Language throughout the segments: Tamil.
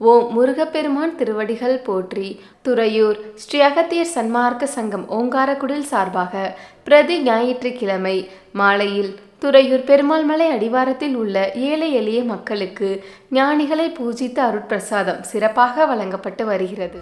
ஓம் முருகப்பெருமான் திருவடிகள் போற்றி துறையூர் ஸ்ரீ அகத்தியர் சன்மார்க்க சங்கம் ஓங்காரக்குடில் சார்பாக பிரதி ஞாயிற்றுக்கிழமை மாலையில் துறையூர் பெருமாள் மலை அடிவாரத்தில் உள்ள ஏழை எளிய மக்களுக்கு ஞானிகளை பூஜித்த அருட்பிரசாதம் சிறப்பாக வழங்கப்பட்டு வருகிறது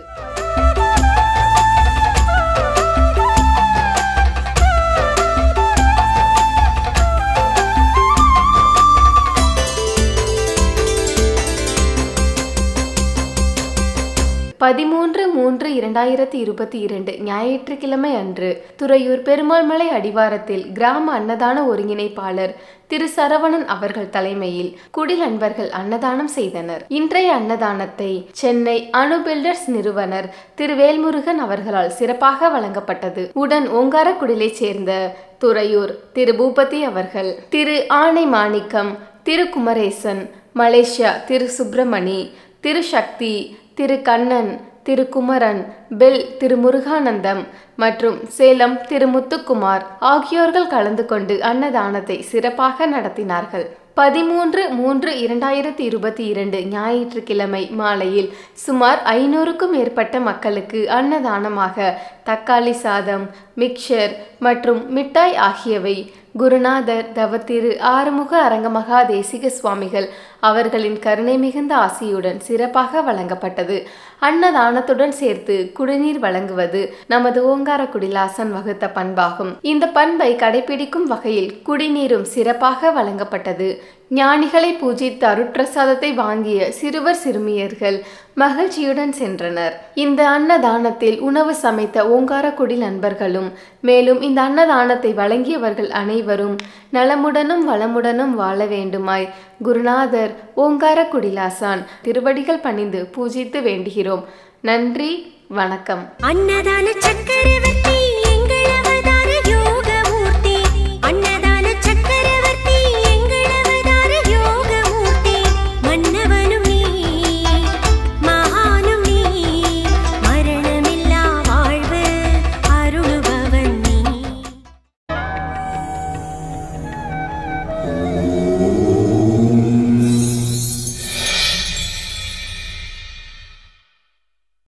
பதிமூன்று மூன்று இரண்டாயிரத்தி இருபத்தி இரண்டு ஞாயிற்றுக்கிழமை அன்று துறையூர் பெருமாள் மலை அடிவாரத்தில் கிராம அன்னதான ஒருங்கிணைப்பாளர் திரு சரவணன் அவர்கள் தலைமையில் குடில் அன்பர்கள் அன்னதானம் செய்தனர் இன்றைய அன்னதானத்தை சென்னை அணு பில்டர்ஸ் நிறுவனர் திரு வேல்முருகன் அவர்களால் சிறப்பாக வழங்கப்பட்டது உடன் ஓங்காரக்குடிலைச் சேர்ந்த துறையூர் திரு பூபதி அவர்கள் திரு ஆனை மாணிக்கம் திரு குமரேசன் மலேசியா திரு சுப்பிரமணி திரு சக்தி திரு கண்ணன் திரு குமரன் பெல் திரு முருகானந்தம் மற்றும் சேலம் திரு முத்துக்குமார் ஆகியோர்கள் கலந்து கொண்டு அன்னதானத்தை சிறப்பாக நடத்தினார்கள் பதிமூன்று மூன்று இரண்டாயிரத்தி இருபத்தி இரண்டு ஞாயிற்றுக்கிழமை மாலையில் சுமார் ஐநூறுக்கும் மேற்பட்ட மக்களுக்கு அன்னதானமாக தக்காளி சாதம் மிக்சர் மற்றும் மிட்டாய் ஆகியவை குருநாதர் தவத்திரு ஆறுமுக அரங்கமகா தேசிக சுவாமிகள் அவர்களின் கருணை மிகுந்த ஆசியுடன் சிறப்பாக வழங்கப்பட்டது அன்னதானத்துடன் சேர்த்து குடிநீர் வழங்குவது நமது ஓங்கார குடிலாசன் வகுத்த பண்பாகும் இந்த பண்பை கடைபிடிக்கும் வகையில் குடிநீரும் சிறப்பாக வழங்கப்பட்டது ஞானிகளை பூஜித்து அருட்பிரசாதத்தை வாங்கிய சிறுவர் சிறுமியர்கள் மகிழ்ச்சியுடன் சென்றனர் இந்த அன்னதானத்தில் உணவு சமைத்த ஓங்காரக்குடி நண்பர்களும் மேலும் இந்த அன்னதானத்தை வழங்கியவர்கள் அனைவரும் நலமுடனும் வளமுடனும் வாழ வேண்டுமாய் குருநாதர் ஓங்காரக்குடிலாசான் திருவடிகள் பணிந்து பூஜித்து வேண்டுகிறோம் நன்றி வணக்கம் அன்னதான சக்கரவர்த்தி